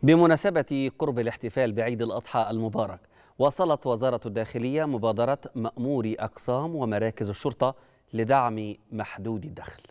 بمناسبة قرب الاحتفال بعيد الأضحى المبارك واصلت وزارة الداخلية مبادرة مأموري أقسام ومراكز الشرطة لدعم محدود الدخل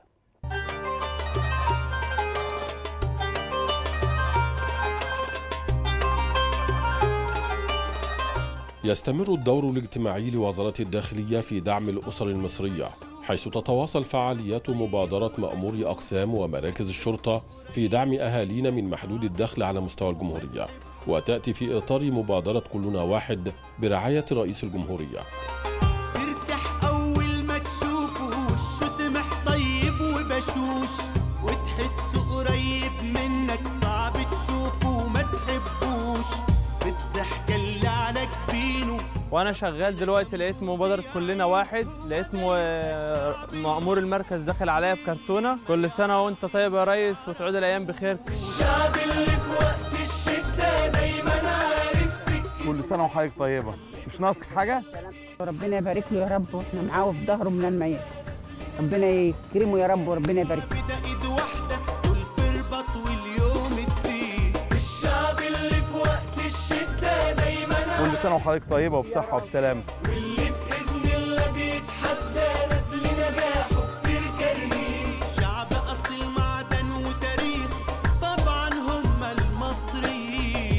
يستمر الدور الاجتماعي لوزارة الداخلية في دعم الأسر المصرية حيث تتواصل فعاليات مبادرة مأمور أقسام ومراكز الشرطة في دعم أهالينا من محدود الدخل على مستوى الجمهورية وتأتي في إطار مبادرة كلنا واحد برعاية رئيس الجمهورية ترتاح أول ما تشوفه وشه سمح طيب وبشوش وتحسه قريب منك صعب تشوفه وما تحبوش بالضحكة اللي على جبينه وانا شغال دلوقتي لقيت مبادره كلنا واحد لقيت م- مأمور المركز داخل عليا بكرتونه كل سنه وانت طيب يا ريس وتعود الايام بخير الشعب اللي في وقت الشدة دايما عارف سكة كل سنه وحضرتك طيبه مش ناقصك حاجه ربنا يبارك له يا رب واحنا معاه في ظهره من الميت ربنا يكرمه يا رب وربنا يبارك له بدا ايد واحدة والفربط واليوم الدين الشعب اللي في وقت الشدة دايما كل سنه وحضرتك طيبه وبصحه وبسلامه واللي بإذن الله بيتحدى ناس لنجاحه كتير كارهين شعب أصيل معدن وتاريخ طبعا هم المصريين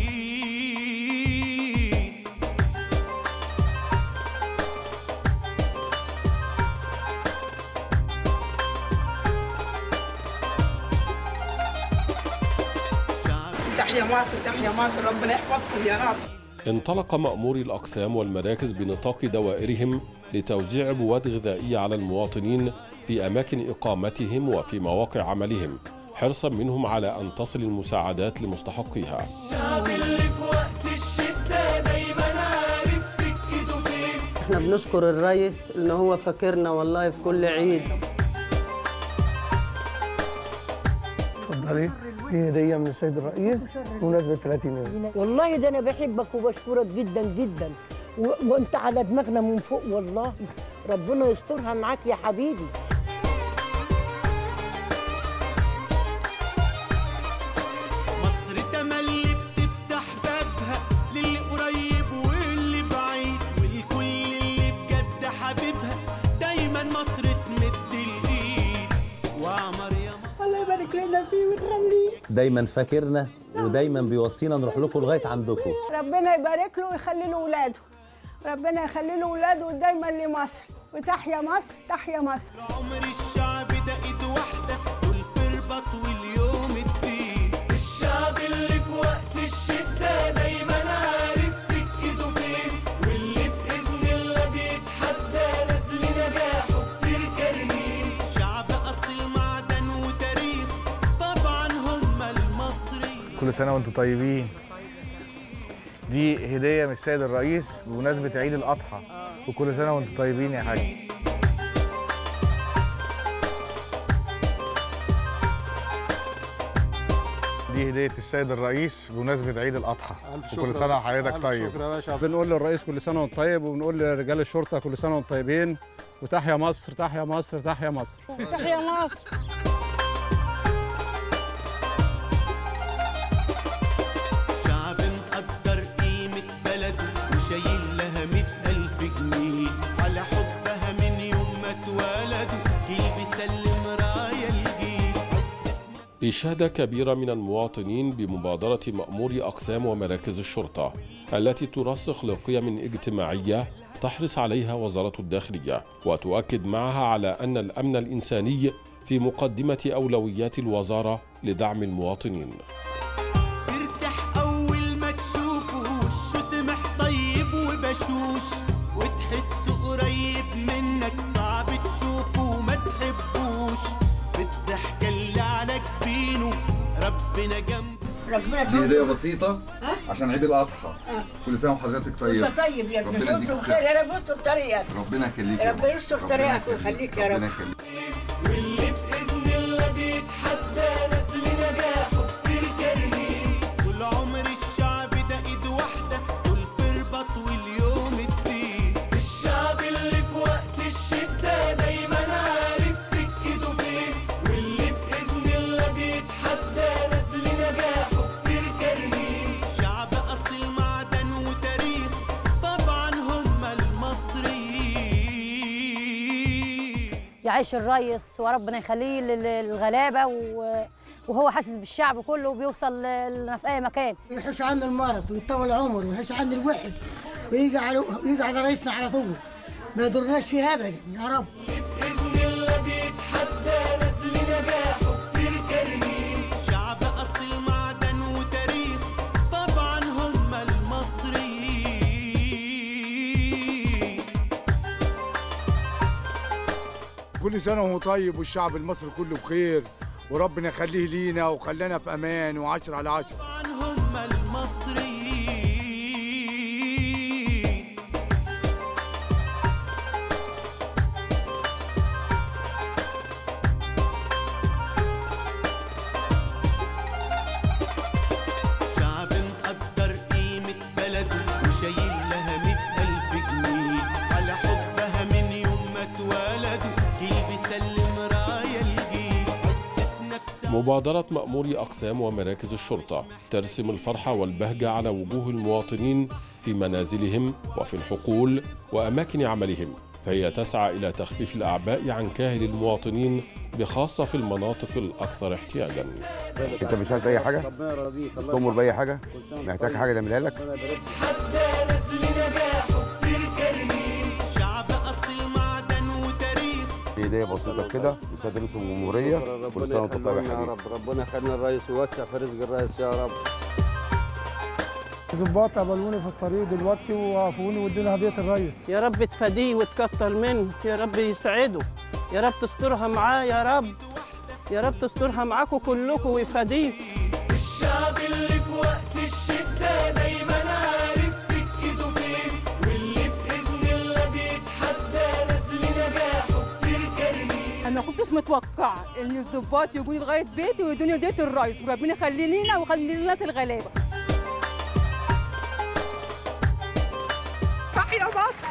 تحيا مصر تحيا مصر ربنا يحفظكم يا رب انطلق مأموري الأقسام والمراكز بنطاق دوائرهم لتوزيع مواد غذائية على المواطنين في أماكن إقامتهم وفي مواقع عملهم حرصا منهم على أن تصل المساعدات لمستحقيها الشعب اللي في وقت الشدة دايما عارف سكته فين احنا بنشكر الرئيس ان هو فاكرنا والله في كل عيد اتفضلي دي هديه من السيد الرئيس بمناسبه 30 يوم والله ده انا بحبك وبشكرك جدا جدا و... وانت على دماغنا من فوق والله ربنا يسترها معاك يا حبيبي مصر تملي بتفتح بابها للي قريب واللي بعيد والكل اللي بجد حبيبها دايما مصر تمد الايد وعمر يا مصر الله يبارك لنا فيه ويخليه دايما فاكرنا ودايما بيوصينا نروح لكم لغايه عندكم ربنا يبارك له ويخلي له ولاده ربنا يخلي له ولاده دايما لمصر وتحيا مصر تحيا مصر عمر الشعب ده ايد واحدة والفربط واليوم الدين الشعب اللي في وقت الشدة دايما عارف سكته فين واللي بإذن الله بيتحدى ناس لنجاحه كتير كارهين شعب أصيل معدن وتاريخ طبعا هم المصريين كل سنه وانتم طيبين دي هديه من السيد الرئيس بمناسبه عيد الاضحى وكل سنه وانتم طيبين يا حاج دي هديه السيد الرئيس بمناسبه عيد الاضحى وكل سنه وحضرتك طيب شكرا يا باشا بنقول للرئيس كل سنه وانت طيب وبنقول لرجال الشرطه كل سنه وانتم طيبين وتحيا مصر تحيا مصر تحيا مصر تحيا مصر شعب مقدر قيمة بلده وشايل لها مئة ألف جنيه على حبها من يوم ما اتولدوا جيل بيسلم راية الجيل عزة إشادة كبيرة من المواطنين بمبادرة مأمور أقسام ومراكز الشرطة التي ترسخ لقيم اجتماعية تحرص عليها وزارة الداخلية وتؤكد معها على أن الأمن الإنساني في مقدمة أولويات الوزارة لدعم المواطنين ترتاح أول ما تشوفه وشه سمح طيب وبشوش وتحسه قريب منك صعب تشوفه وما تحبوش بالضحكة اللي على جبينه ربنا جنبه ربنا دي هدية بسيطة عشان عيد الأضحى كل سنة وحضرتك طيب انت طيب يا ابني ربنا يديك كنت الصحة. بخير يا رب يستر طريقك ربنا يخليك يا ربنا رب. يستر ربنا طريقك يخليك. ويخليك يا ربنا رب. يخليك واللي بإذن الله بيتحدى ناس لنجاحه كتير كارهين طول عمر الشعب ده ايد واحدة والفربط واليوم الدين الشعب اللي في وقت الشدة دايما عارف سكته فين واللي بإذن الله بيتحدى ناس لنجاحه كتير كارهين يعيش الريس وربنا يخليه لل- للغلابه و- وهو حاسس بالشعب كله وبيوصل ل- في اي مكان يحوش عنا المرض ويطول عمره ويحوش عنا الوحش ويجي على ويجي على رئيسنا على طول ما يضرناش فيها ابدا يا رب بإذن الله بيتحدى ناس لنجاحه كتير كارهين شعب أصيل معدن وتاريخ طبعا هم المصريين كل سنة وهو طيب والشعب المصري كله بخير وربنا يخليه لينا وخلانا في أمان وعشرة على عشرة طبعا هم المصريين شعب مقدر قيمة بلده وشايل لها مئة ألف جنيه على حبها من يوم ما اتولدوا جيل بيسلم راية الجيل قصة نفسها مبادرة مأموري أقسام ومراكز الشرطة ترسم الفرحة والبهجة على وجوه المواطنين في منازلهم وفي الحقول وأماكن عملهم فهي تسعى إلى تخفيف الأعباء عن كاهل المواطنين بخاصة في المناطق الأكثر احتياجاً انت مش عايز اي حاجه ربنا يرضيك مش تؤمر باي حاجه محتاج حاجه نعملها لك حتى ناس لنجاحه كتير كارهين شعب أصيل معدن وتاريخ في هديه بسيطه كده لسيد رئيس الجمهوريه كل سنه وانت طيب يا يا حبيبي رب ربنا يخلينا الرئيس ويوسع في رزق الرئيس يا رب ظباط قابلوني في الطريق دلوقتي ووقفوني وادوني هديه الريس يا رب تفاديه وتكتر منه يا رب يسعده يا رب تسترها معاه يا رب يا رب تسترها معاكم كلكم ويفاديه الشعب اللي في وقت الشدة دايما عارف سكته فين واللي بإذن الله بيتحدى ناس لنجاحه كتير كارهين انا ما كنتش متوقعه ان الظباط يجوني لغايه بيتي ويدوني هديه الريس وربنا يخليه لينا ويخلي لنا الغلابه تحيا مصر